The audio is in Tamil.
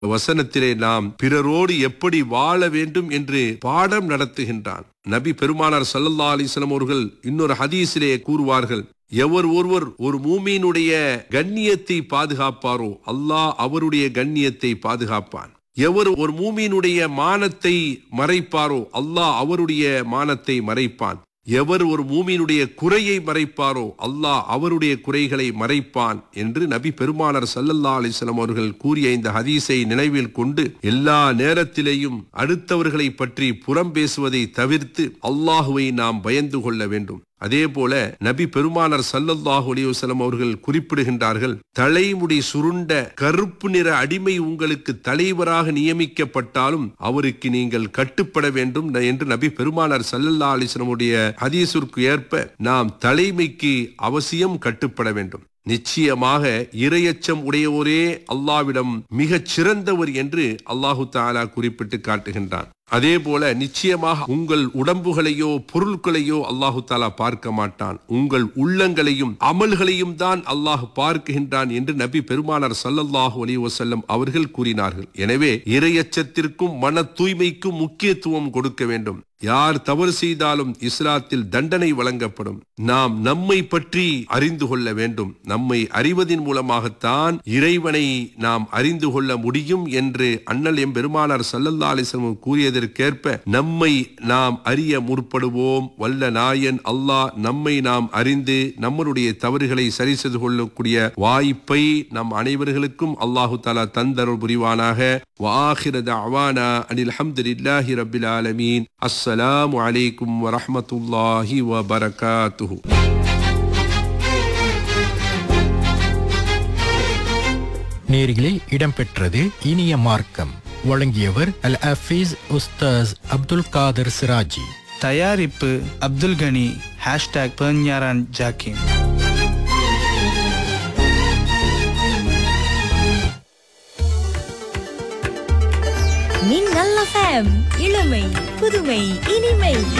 வசனத்திலே நாம் பிறரோடு எப்படி வாழ வேண்டும் என்று பாடம் நடத்துகின்றான் நபி பெருமானார் சல்லல்லா அலிஸ்லாம் அவர்கள் இன்னொரு ஹதீஸிலே கூறுவார்கள் எவர் ஒருவர் ஒரு மூமியினுடைய கண்ணியத்தை பாதுகாப்பாரோ அல்லாஹ் அவருடைய கண்ணியத்தை பாதுகாப்பான் எவர் ஒரு மூமியினுடைய மானத்தை மறைப்பாரோ அல்லாஹ் அவருடைய மானத்தை மறைப்பான் எவர் ஒரு மூமியினுடைய குறையை மறைப்பாரோ அல்லாஹ் அவருடைய குறைகளை மறைப்பான் என்று நபி பெருமானார் சல்லல்லா அலிஸ்லாம் அவர்கள் கூறிய இந்த ஹதீஸை நினைவில் கொண்டு எல்லா நேரத்திலேயும் அடுத்தவர்களை பற்றி புறம் பேசுவதை தவிர்த்து அல்லாஹுவை நாம் பயந்து கொள்ள வேண்டும் அதே போல நபி பெருமானார் சல்லல்லாஹு அலிவசலம் அவர்கள் குறிப்பிடுகின்றார்கள் தலைமுடி சுருண்ட கருப்பு நிற அடிமை உங்களுக்கு தலைவராக நியமிக்கப்பட்டாலும் அவருக்கு நீங்கள் கட்டுப்பட வேண்டும் என்று நபி பெருமானார் சல்லல்லா அலிஸ்லமுடைய ஹதீஸிற்கு ஏற்ப நாம் தலைமைக்கு அவசியம் கட்டுப்பட வேண்டும் நிச்சயமாக இரையச்சம் உடையவரே அல்லாவிடம் மிகச் சிறந்தவர் என்று அல்லாஹு தாலா குறிப்பிட்டு காட்டுகின்றான் அதே போல நிச்சயமாக உங்கள் உடம்புகளையோ பொருட்களையோ அல்லாஹு தாலா பார்க்க மாட்டான் உங்கள் உள்ளங்களையும் அமல்களையும் தான் அல்லாஹ் பார்க்கின்றான் என்று நபி பெருமானார் சல்லல்லாஹு அலி வசல்லம் அவர்கள் கூறினார்கள் எனவே இரையச்சத்திற்கும் மன தூய்மைக்கும் முக்கியத்துவம் கொடுக்க வேண்டும் யார் தவறு செய்தாலும் இஸ்லாத்தில் தண்டனை வழங்கப்படும் நாம் நம்மை பற்றி அறிந்து கொள்ள வேண்டும் நம்மை அறிவதின் மூலமாகத்தான் இறைவனை நாம் அறிந்து கொள்ள முடியும் என்று அண்ணல் எம் பெருமானார் சல்லல்லா அலிஸ்லம் கூறியதற்கேற்ப நம்மை நாம் அறிய முற்படுவோம் வல்ல நாயன் அல்லாஹ் நம்மை நாம் அறிந்து நம்மளுடைய தவறுகளை சரி செய்து கொள்ளக்கூடிய வாய்ப்பை நம் அனைவர்களுக்கும் அல்லாஹு தாலா தந்தருள் புரிவானாக وآخر دعوانا أن الحمد لله رب العالمين السلام عليكم ورحمة الله وبركاته நேரிலே இடம்பெற்றது இனிய மார்க்கம் வழங்கியவர் அல் அஃபீஸ் உஸ்தாஸ் அப்துல் காதர் சிராஜி தயாரிப்பு அப்துல் கனி ஹேஷ்டாக் பெர்ஞாரான் ஜாக்கின் நீங்கள் FM இளமை புதுமை இனிமை